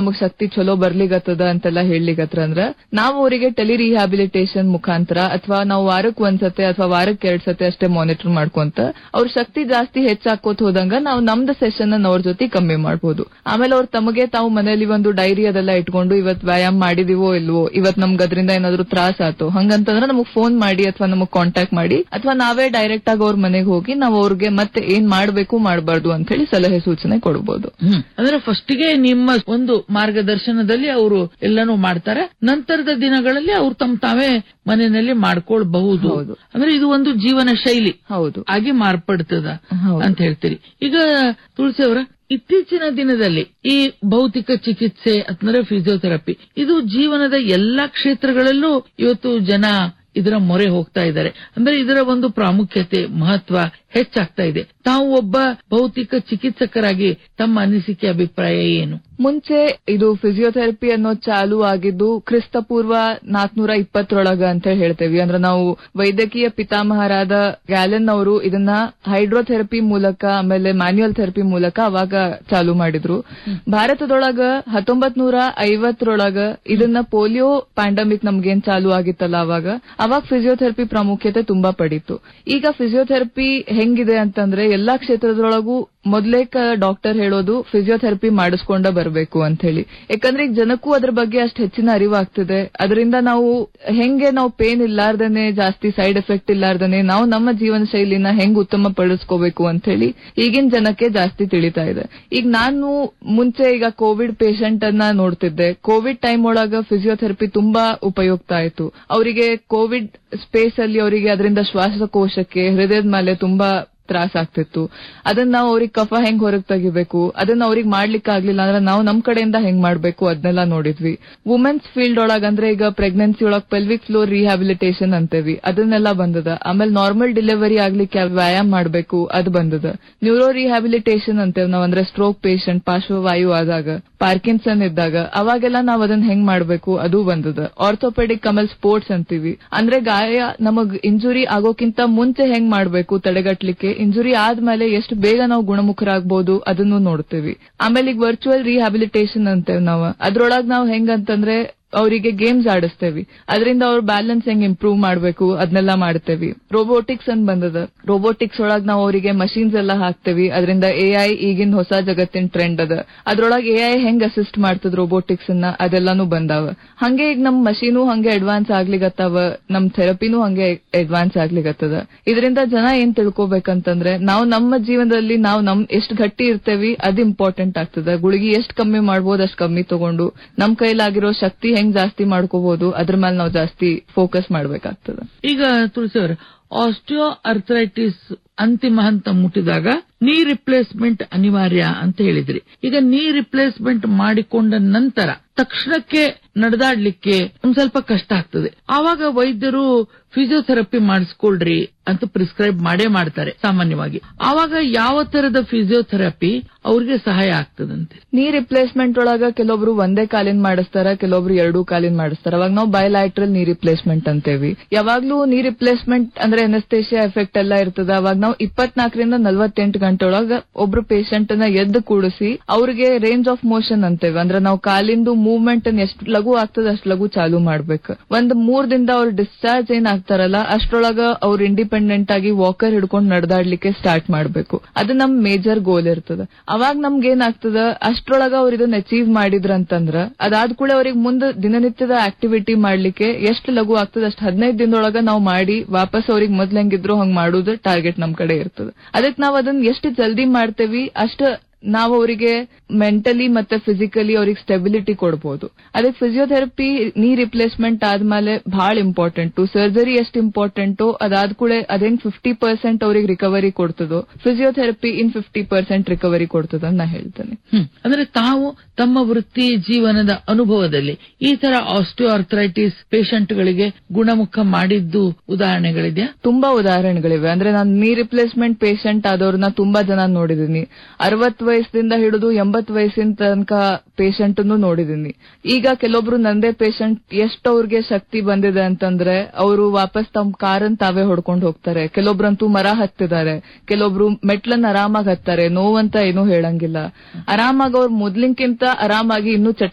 ನಮಗ್ ಶಕ್ತಿ ಚಲೋ ಬರ್ಲಿಗತ್ತದ ಅಂತೆಲ್ಲ ಹೇಳ್ಲಿಗತ್ರ ಅಂದ್ರ ನಾವು ಅವರಿಗೆ ಟೆಲಿ ರಿಹ್ಯಾಬಿಲಿಟೇಷನ್ ಮುಖಾಂತರ ಅಥವಾ ನಾವು ವಾರಕ್ ಒಂದ್ಸತೆ ಅಥವಾ ವಾರಕ್ಕೆ ಎರಡ್ ಸತೆ ಅಷ್ಟೇ ಮಾನಿಟರ್ ಮಾಡ್ಕೊಂತ ಅವ್ರ ಶಕ್ತಿ ಜಾಸ್ತಿ ಹೆಚ್ಚಾಕೋತ್ ಹೋದಂಗ ನಾವು ನಮ್ದು ಸೆಷನ್ ಅನ್ನ ಅವ್ರ ಜೊತೆ ಕಮ್ಮಿ ಮಾಡ್ಬೋದು ಆಮೇಲೆ ಅವ್ರು ತಮಗೆ ತಾವು ಮನೆಯಲ್ಲಿ ಒಂದು ಡೈರಿ ಅದೆಲ್ಲ ಇಟ್ಕೊಂಡು ಇವತ್ ವ್ಯಾಯಾಮ ಮಾಡಿದಿವೋ ಇಲ್ವೋ ಇವತ್ ನಮ್ಗೆ ಅದರಿಂದ ಏನಾದ್ರು ತ್ರಾಸ ಆತೋ ಹಂಗಂತಂದ್ರೆ ನಮಗ್ ಫೋನ್ ಮಾಡಿ ಅಥವಾ ನಮಗ್ ಕಾಂಟ್ಯಾಕ್ಟ್ ಮಾಡಿ ಅಥವಾ ನಾವೇ ಡೈರೆಕ್ಟ್ ಆಗಿ ಅವ್ರ ಮನೆಗೆ ಹೋಗಿ ನಾವು ಅವ್ರಿಗೆ ಮತ್ತೆ ಏನ್ ಮಾಡ್ಬೇಕು ಮಾಡಬಾರ್ದು ಅಂತ ಹೇಳಿ ಸಲಹೆ ಸೂಚನೆ ಕೊಡಬಹುದು ಹ್ಮ್. ಅಂದ್ರೆ ಫಸ್ಟಿಗೆ ನಿಮ್ಮ ಒಂದು ಮಾರ್ಗದರ್ಶನದಲ್ಲಿ ಅವರು ಎಲ್ಲಾನು ಮಾಡ್ತಾರೆ ನಂತರದ ದಿನಗಳಲ್ಲಿ ಅವ್ರು ತಮ್ಮ ತಾವೇ ಮನೆಯಲ್ಲಿ ಮಾಡ್ಕೊಳ್ಬಹುದು ಹೌದು. ಅಂದ್ರೆ ಇದು ಒಂದು ಜೀವನ ಶೈಲಿ ಹೌದು ಆಗಿ ಮಾರ್ಪಡ್ತದ ಹೌದು. ಅಂತ ಹೇಳ್ತೀರಿ ಈಗ ತುಳಸಿ ಅವರ ಇತ್ತೀಚಿನ ದಿನದಲ್ಲಿ ಈ ಭೌತಿಕ ಚಿಕಿತ್ಸೆ ಅಂದ್ರೆ ಫಿಸಿಯೋಥೆರಪಿ ಇದು ಜೀವನದ ಎಲ್ಲಾ ಕ್ಷೇತ್ರಗಳಲ್ಲೂ ಇವತ್ತು ಜನ ಇದರ ಮೊರೆ ಹೋಗ್ತಾ ಇದ್ದಾರೆ ಅಂದ್ರೆ ಇದರ ಒಂದು ಪ್ರಾಮುಖ್ಯತೆ ಮಹತ್ವ ಹೆಚ್ಚಾಗ್ತಾ ಇದೆ ತಾವು ಒಬ್ಬ ಭೌತಿಕ ಚಿಕಿತ್ಸಕರಾಗಿ ತಮ್ಮ ಅನಿಸಿಕೆ ಅಭಿಪ್ರಾಯ ಏನು ಮುಂಚೆ ಇದು ಫಿಸಿಯೋಥೆರಪಿ ಅನ್ನೋ ಚಾಲು ಆಗಿದ್ದು ಕ್ರಿಸ್ತ ಪೂರ್ವ ನಾಲ್ಕನೂರ ಇಪ್ಪತ್ತರೊಳಗ ಅಂತ ಹೇಳ್ತೇವೆ ಅಂದ್ರೆ ನಾವು ವೈದ್ಯಕೀಯ ಪಿತಾಮಹರಾದ ಗ್ಯಾಲೆನ್ ಅವರು ಇದನ್ನ ಹೈಡ್ರೋಥೆರಪಿ ಮೂಲಕ ಆಮೇಲೆ ಮ್ಯಾನ್ಯುಯಲ್ ಥೆರಪಿ ಮೂಲಕ ಅವಾಗ ಚಾಲು ಮಾಡಿದ್ರು ಭಾರತದೊಳಗ ಹತ್ತೊಂಬತ್ ನೂರ ಐವತ್ತರೊಳಗ ಇದನ್ನ ಪೋಲಿಯೋ ಪ್ಯಾಂಡಮಿಕ್ ನಮ್ಗೇನ್ ಚಾಲು ಆಗಿತ್ತಲ್ಲ ಅವಾಗ ಅವಾಗ ಫಿಸಿಯೋಥೆರಪಿ ಪ್ರಾಮುಖ್ಯತೆ ತುಂಬಾ ಪಡೀತು ಈಗ ಫಿಸಿಯೋಥೆರಪಿ ಹೆಂಗಿದೆ ಅಂತಂದ್ರೆ ಎಲ್ಲಾ ಕ್ಷೇತ್ರದೊಳಗೂ ಮೊದ್ಲೇಕ ಡಾಕ್ಟರ್ ಹೇಳೋದು ಫಿಸಿಯೋಥೆರಪಿ ಮಾಡಿಸ್ಕೊಂಡ ಬರಬೇಕು ಅಂತ ಹೇಳಿ ಯಾಕಂದ್ರೆ ಈಗ ಜನಕ್ಕೂ ಅದ್ರ ಬಗ್ಗೆ ಅಷ್ಟು ಹೆಚ್ಚಿನ ಅರಿವಾಗ್ತಿದೆ ಅದರಿಂದ ನಾವು ಹೆಂಗೆ ನಾವು ಪೇನ್ ಇಲ್ಲಾರ್ದನೆ ಜಾಸ್ತಿ ಸೈಡ್ ಎಫೆಕ್ಟ್ ಇಲ್ಲಾರ್ದನೆ ನಾವು ನಮ್ಮ ಜೀವನ ಶೈಲಿನ ಹೆಂಗ್ ಉತ್ತಮ ಪಡಿಸ್ಕೋಬೇಕು ಅಂತ ಹೇಳಿ ಈಗಿನ ಜನಕ್ಕೆ ಜಾಸ್ತಿ ತಿಳಿತಾ ಇದೆ ಈಗ ನಾನು ಮುಂಚೆ ಈಗ ಕೋವಿಡ್ ಪೇಷಂಟ್ ಅನ್ನ ನೋಡ್ತಿದ್ದೆ ಕೋವಿಡ್ ಟೈಮ್ ಒಳಗ ಫಿಸಿಯೋಥೆರಪಿ ತುಂಬಾ ಉಪಯುಕ್ತ ಆಯ್ತು ಅವರಿಗೆ ಕೋವಿಡ್ ಸ್ಪೇಸ್ ಅಲ್ಲಿ ಅವರಿಗೆ ಅದರಿಂದ ಶ್ವಾಸಕೋಶಕ್ಕೆ ಹೃದಯದ ಮೇಲೆ ತುಂಬಾ ತ್ರಾಸ ಆಗ್ತಿತ್ತು ಅದನ್ನ ನಾವು ಅವ್ರಿಗೆ ಕಫ ಹೆಂಗ್ ಹೊರಗ್ ತೆಗಿಬೇಕು ಅದನ್ನ ಅವ್ರಿಗೆ ಮಾಡ್ಲಿಕ್ಕೆ ಆಗ್ಲಿಲ್ಲ ಅಂದ್ರೆ ನಾವು ನಮ್ ಕಡೆಯಿಂದ ಹೆಂಗ್ ಮಾಡ್ಬೇಕು ಅದನ್ನೆಲ್ಲ ನೋಡಿದ್ವಿ ವುಮೆನ್ಸ್ ಫೀಲ್ಡ್ ಒಳಗ ಅಂದ್ರೆ ಈಗ ಪ್ರೆಗ್ನೆನ್ಸಿ ಒಳಗ್ ಪೆಲ್ವಿಕ್ ಫ್ಲೋರ್ ರಿಹ್ಯಾಬಿಲಿಟೇಷನ್ ಅಂತೇವಿ ಅದನ್ನೆಲ್ಲ ಬಂದದ ಆಮೇಲೆ ನಾರ್ಮಲ್ ಡೆಲಿವರಿ ಆಗ್ಲಿಕ್ಕೆ ವ್ಯಾಯಾಮ ಮಾಡ್ಬೇಕು ಅದು ಬಂದದ ನ್ಯೂರೋ ರಿಹ್ಯಾಬಿಲಿಟೇಷನ್ ಅಂತೇವ್ ನಾವ್ ಅಂದ್ರೆ ಸ್ಟ್ರೋಕ್ ಪೇಷಂಟ್ ಪಾರ್ಶ್ವವಾಯು ಆದಾಗ ಪಾರ್ಕಿನ್ಸನ್ ಇದ್ದಾಗ ಅವಾಗೆಲ್ಲ ನಾವ್ ಅದನ್ನ ಹೆಂಗ್ ಮಾಡ್ಬೇಕು ಅದು ಬಂದದ ಆರ್ಥೋಪೆಡಿಕ್ ಆಮೇಲೆ ಸ್ಪೋರ್ಟ್ಸ್ ಅಂತೀವಿ ಅಂದ್ರೆ ಗಾಯ ನಮಗ್ ಇಂಜುರಿ ಆಗೋಕ್ಕಿಂತ ಮುಂಚೆ ಹೆಂಗ್ ಮಾಡ್ಬೇಕು ತಡೆಗಟ್ಲಿಕ್ಕೆ ಇಂಜುರಿ ಆದ್ಮೇಲೆ ಎಷ್ಟು ಬೇಗ ನಾವು ಗುಣಮುಖರಾಗಬಹುದು ಅದನ್ನು ನೋಡ್ತೀವಿ ಆಮೇಲೆ ಈಗ ವರ್ಚುವಲ್ ರಿಹ್ಯಾಬಿಲಿಟೇಷನ್ ಅಂತೇವ್ ನಾವು ಅದ್ರೊಳಗ್ ನಾವ್ ಹೆಂಗಂತಂದ್ರೆ ಅವರಿಗೆ ಗೇಮ್ಸ್ ಆಡಿಸ್ತೇವಿ ಅದರಿಂದ ಅವ್ರ ಬ್ಯಾಲೆನ್ಸ್ ಹೆಂಗ್ ಇಂಪ್ರೂವ್ ಮಾಡ್ಬೇಕು ಅದನ್ನೆಲ್ಲ ಮಾಡ್ತೇವಿ ರೋಬೋಟಿಕ್ಸ್ ಅಂತ ಬಂದದ ರೋಬೋಟಿಕ್ಸ್ ಒಳಗ್ ನಾವು ಅವರಿಗೆ ಮಷೀನ್ಸ್ ಎಲ್ಲ ಹಾಕ್ತೇವಿ ಅದರಿಂದ ಎಐ ಈಗಿನ ಹೊಸ ಜಗತ್ತಿನ ಟ್ರೆಂಡ್ ಅದ ಅದ್ರೊಳಗೆ ಎಐ ಹೆಂಗ್ ಅಸಿಸ್ಟ್ ಮಾಡ್ತದ ರೋಬೋಟಿಕ್ಸ್ ಅನ್ನ ಅದೆಲ್ಲಾನು ಬಂದಾವ ಹಂಗೆ ಈಗ ನಮ್ ಮಷೀನು ಹಂಗೆ ಅಡ್ವಾನ್ಸ್ ಆಗ್ಲಿಗತ್ತಾವ ನಮ್ ಥೆರಪಿನೂ ಹಂಗೆ ಅಡ್ವಾನ್ಸ್ ಆಗ್ಲಿಗತ್ತದ ಇದರಿಂದ ಜನ ಏನ್ ತಿಳ್ಕೊಬೇಕಂತಂದ್ರೆ ನಾವು ನಮ್ಮ ಜೀವನದಲ್ಲಿ ನಾವು ನಮ್ ಎಷ್ಟ್ ಗಟ್ಟಿ ಇರ್ತೇವಿ ಅದು ಇಂಪಾರ್ಟೆಂಟ್ ಆಗ್ತದ ಗುಳಿಗೆ ಎಷ್ಟ್ ಕಮ್ಮಿ ಮಾಡ್ಬೋದು ಅಷ್ಟ್ ಕಮ್ಮಿ ತಗೊಂಡು ನಮ್ ಕೈಲಾಗಿರೋ ಶಕ್ತಿ ಹೆಂಗ್ ಜಾಸ್ತಿ ಮಾಡ್ಕೋಬಹುದು ಅದ್ರ ಮೇಲೆ ನಾವು ಜಾಸ್ತಿ ಫೋಕಸ್ ಮಾಡ್ಬೇಕಾಗ್ತದ ಈಗ ತುಳಸಿ ಅವರ ಆಸ್ಟಿಯೋ ಅರ್ಥರೈಟಿಸ್ ಅಂತಿಮ ಹಂತ ಮುಟ್ಟಿದಾಗ ನೀ ರಿಪ್ಲೇಸ್ಮೆಂಟ್ ಅನಿವಾರ್ಯ ಅಂತ ಹೇಳಿದ್ರಿ ಈಗ ನೀ ರಿಪ್ಲೇಸ್ಮೆಂಟ್ ಮಾಡಿಕೊಂಡ ನಂತರ ತಕ್ಷಣಕ್ಕೆ ನಡೆದಾಡ್ಲಿಕ್ಕೆ ಒಂದ್ ಸ್ವಲ್ಪ ಕಷ್ಟ ಆಗ್ತದೆ ಆವಾಗ ವೈದ್ಯರು ಫಿಸಿಯೋಥೆರಪಿ ಮಾಡಿಸ್ಕೊಳ್ರಿ ಅಂತ ಪ್ರಿಸ್ಕ್ರೈಬ್ ಮಾಡೇ ಮಾಡ್ತಾರೆ ಸಾಮಾನ್ಯವಾಗಿ ಆವಾಗ ಯಾವ ತರದ ಫಿಸಿಯೋಥೆರಪಿ ಅವ್ರಿಗೆ ಸಹಾಯ ಆಗ್ತದಂತೆ ನೀ ರಿಪ್ಲೇಸ್ಮೆಂಟ್ ಒಳಗ ಕೆಲವೊಬ್ರು ಒಂದೇ ಕಾಲಿನ ಮಾಡಿಸ್ತಾರ ಕೆಲವೊಬ್ರು ಎರಡೂ ಕಾಲಿನ ಮಾಡಿಸ್ತಾರ ಅವಾಗ ನಾವು ಬಯಲಾಟ್ರಲ್ ನೀ ರಿಪ್ಲೇಸ್ಮೆಂಟ್ ಅಂತೇವಿ ಯಾವಾಗ್ಲೂ ನೀ ರಿಪ್ಲೇಸ್ಮೆಂಟ್ ಅಂದ್ರೆ ಎನಸ್ತೇಷಿಯಾ ಎಫೆಕ್ಟ್ ಎಲ್ಲ ಇರ್ತದ ಅವಾಗ ನಾವು ಇಪ್ಪತ್ನಾಲ್ಕರಿಂದ ನಲ್ವತ್ತೆಂಟು ಗಂಟೆ ಒಳಗ ಒಬ್ರು ಪೇಷಂಟ್ ನ ಎದ್ದು ಕೂಡಿಸಿ ಅವ್ರಿಗೆ ರೇಂಜ್ ಆಫ್ ಮೋಷನ್ ಅಂತೇವೆ ಅಂದ್ರೆ ನಾವು ಕಾಲಿಂದು ಮೂವ್ಮೆಂಟ್ ಅನ್ನ ಎಷ್ಟು ಲಘು ಆಗ್ತದ ಅಷ್ಟು ಲಘು ಚಾಲು ಮಾಡ್ಬೇಕು ಒಂದ್ ಮೂರ್ ದಿನದ ಅವ್ರ ಡಿಸ್ಚಾರ್ಜ್ ಏನ್ ಆಗ್ತಾರಲ್ಲ ಅಷ್ಟ್ರೊಳಗ ಅವ್ರು ಇಂಡಿಪೆಂಡೆಂಟ್ ಆಗಿ ವಾಕರ್ ಹಿಡ್ಕೊಂಡು ನಡೆದಾಡ್ಲಿಕ್ಕೆ ಸ್ಟಾರ್ಟ್ ಮಾಡ್ಬೇಕು ಅದು ನಮ್ ಮೇಜರ್ ಗೋಲ್ ಇರ್ತದ ಅವಾಗ ನಮ್ಗೆ ಏನಾಗ್ತದ ಅಷ್ಟ್ರೊಳಗ ಅವ್ರ ಇದನ್ನ ಅಚೀವ್ ಮಾಡಿದ್ರಂತಂದ್ರ ಅದಾದ ಕೂಡ ಅವ್ರಿಗೆ ಮುಂದೆ ದಿನನಿತ್ಯದ ಆಕ್ಟಿವಿಟಿ ಮಾಡ್ಲಿಕ್ಕೆ ಎಷ್ಟು ಲಘು ಆಗ್ತದ ಅಷ್ಟ್ ಹದಿನೈದು ದಿನದೊಳಗ ನಾವು ಮಾಡಿ ವಾಪಸ್ ಅವ್ರಿಗೆ ಮೊದ್ಲು ಹೆಂಗಿದ್ರು ಹಂಗ್ ಮಾಡುದು ಟಾರ್ಗೆಟ್ ನಮ್ ಕಡೆ ಇರ್ತದ ಅದಕ್ಕೆ ನಾವ್ ಅದನ್ನ ಎಷ್ಟು ಜಲ್ದಿ ಮಾಡ್ತೇವಿ ಅಷ್ಟ ನಾವು ಅವರಿಗೆ ಮೆಂಟಲಿ ಮತ್ತೆ ಫಿಸಿಕಲಿ ಅವ್ರಿಗೆ ಸ್ಟೆಬಿಲಿಟಿ ಕೊಡ್ಬೋದು ಅದಕ್ಕೆ ಫಿಸಿಯೋಥೆರಪಿ ನೀ ರಿಪ್ಲೇಸ್ಮೆಂಟ್ ಆದ್ಮೇಲೆ ಬಹಳ ಇಂಪಾರ್ಟೆಂಟ್ ಸರ್ಜರಿ ಎಷ್ಟು ಇಂಪಾರ್ಟೆಂಟೋ ಅದಾದ ಕೂಡ ಅದೇನ್ ಫಿಫ್ಟಿ ಪರ್ಸೆಂಟ್ ಅವ್ರಿಗೆ ರಿಕವರಿ ಕೊಡ್ತದೋ physiotherapy in fifty percent recovery ಕೊಡ್ತದ ಅಂತ ನಾ ಹೇಳ್ತೇನೆ ಹ್ಮ್ ಅಂದ್ರೆ ತಾವು ತಮ್ಮ ವೃತ್ತಿ ಜೀವನದ ಅನುಭವದಲ್ಲಿ ಈ ತರ ಆಸ್ಟಿಯೋ ಅರ್ಥರೈಟಿಸ್ ಗಳಿಗೆ ಗುಣಮುಖ ಮಾಡಿದ್ದು ಉದಾಹರಣೆಗಳಿದೆಯಾ ತುಂಬಾ ಉದಾಹರಣೆಗಳಿವೆ ಅಂದ್ರೆ ನಾನು ನೀ ರಿಪ್ಲೇಸ್ಮೆಂಟ್ ಪೇಷಂಟ್ ಆದವ್ರನ್ನ ತುಂಬಾ ಜನ ನೋಡಿದೀನಿ ಅರವತ್ ವಯಸ್ಸಿಂದ ಹಿಡಿದು ಎಂಬತ್ ವಯಸ್ಸಿನ ತನಕ ಪೇಷಂಟ್ ನೋಡಿದೀನಿ ಈಗ ಕೆಲವೊಬ್ರು ನಂದೇ ಪೇಷಂಟ್ ಎಷ್ಟು ಅವ್ರಿಗೆ ಶಕ್ತಿ ಬಂದಿದೆ ಅಂತಂದ್ರೆ ಅವರು ವಾಪಸ್ ತಮ್ಮ ಕಾರನ್ ತಾವೇ ಹೊಡ್ಕೊಂಡು ಹೋಗ್ತಾರೆ ಕೆಲವೊಬ್ರಂತೂ ಮರ ಹತ್ತಿದ್ದಾರೆ ಕೆಲವೊಬ್ರು ಮೆಟ್ಲನ್ನ ಆರಾಮಾಗಿ ಹತ್ತಾರೆ ನೋವಂತ ಏನೂ ಹೇಳಂಗಿಲ್ಲ ಆರಾಮಾಗಿ ಅವ್ರು ಮೊದ್ಲಿನ್ಕಿಂತ ಆರಾಮಾಗಿ ಇನ್ನೂ ಚಟ